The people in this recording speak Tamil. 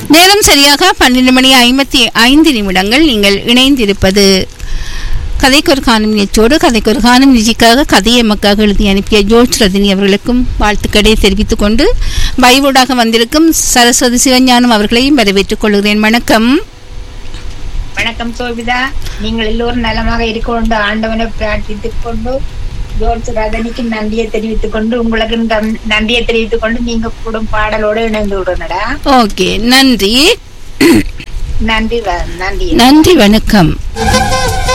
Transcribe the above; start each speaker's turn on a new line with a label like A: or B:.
A: நேரம் சரியாக பன்னிரண்டு மணி ஐம்பத்தி ஐந்து நிமிடங்கள் நீங்கள் இணைந்திருப்பது கதைக்கொரு காணும் நிகழ்ச்சியோடு கதைக்கொரு காணும் நிகழ்ச்சிக்காக கதையை எமக்காக எழுதி அனுப்பிய ஜோர்ஜ் ரஜினி அவர்களுக்கும் வாழ்த்துக்களை தெரிவித்துக் கொண்டு பைவோடாக வந்திருக்கும் சரஸ்வதி சிவஞானம் அவர்களையும் வரவேற்றுக் கொள்கிறேன் வணக்கம்
B: வணக்கம் சோபிதா நீங்கள் எல்லோரும் நலமாக இருக்க கொண்டு ஆண்டவனை பிரார்த்தித்துக் கொண்டு ஜோர்ஜ் ரதனிக்கு நன்றியை தெரிவித்துக் கொண்டு உங்களுக்கு நன்- நன்றியை தெரிவித்துக் கொண்டு நீங்க கூடும் பாடலோடு இணைந்து விடுனடா
A: ஓகே நன்றி
B: நன்றி வ- நன்றி
A: நன்றி வணக்கம்